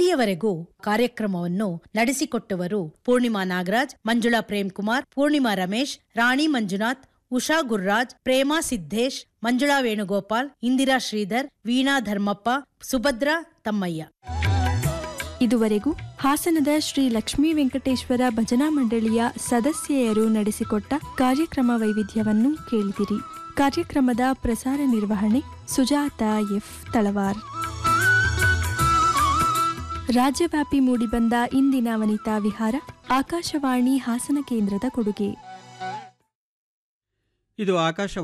ಇಲ್ಲಿಯವರೆಗೂ ಕಾರ್ಯಕ್ರಮವನ್ನು ನಡೆಸಿಕೊಟ್ಟವರು ಪೂರ್ಣಿಮಾ ನಾಗರಾಜ್ ಮಂಜುಳಾ ಪ್ರೇಮ್ಕುಮಾರ್ ಪೂರ್ಣಿಮಾ ರಮೇಶ್ ರಾಣಿ ಮಂಜುನಾಥ್ ಉಷಾ ಗುರ್ರಾಜ್ ಪ್ರೇಮಾ ಸಿದ್ದೇಶ್ ಮಂಜುಳಾ ವೇಣುಗೋಪಾಲ್ ಇಂದಿರಾ ಶ್ರೀಧರ್ ವೀಣಾ ಧರ್ಮಪ್ಪ ಸುಭದ್ರಾ ತಮ್ಮಯ್ಯ ಇದುವರೆಗೂ ಹಾಸನದ ಶ್ರೀ ಲಕ್ಷ್ಮೀ ವೆಂಕಟೇಶ್ವರ ಭಜನಾ ಮಂಡಳಿಯ ಸದಸ್ಯೆಯರು ನಡೆಸಿಕೊಟ್ಟ ಕಾರ್ಯಕ್ರಮ ವೈವಿಧ್ಯವನ್ನು ಕೇಳಿದಿರಿ ಕಾರ್ಯಕ್ರಮದ ಪ್ರಸಾರ ನಿರ್ವಹಣೆ ಸುಜಾತ ಎಫ್ ತಳವಾರ್ ರಾಜ್ಯವ್ಯಾಪಿ ಮೂಡಿಬಂದ ಇಂದಿನ ವನಿತಾ ವಿಹಾರ ಆಕಾಶವಾಣಿ ಹಾಸನ ಕೇಂದ್ರದ ಕೊಡುಗೆ ಇದು ಆಕಾಶ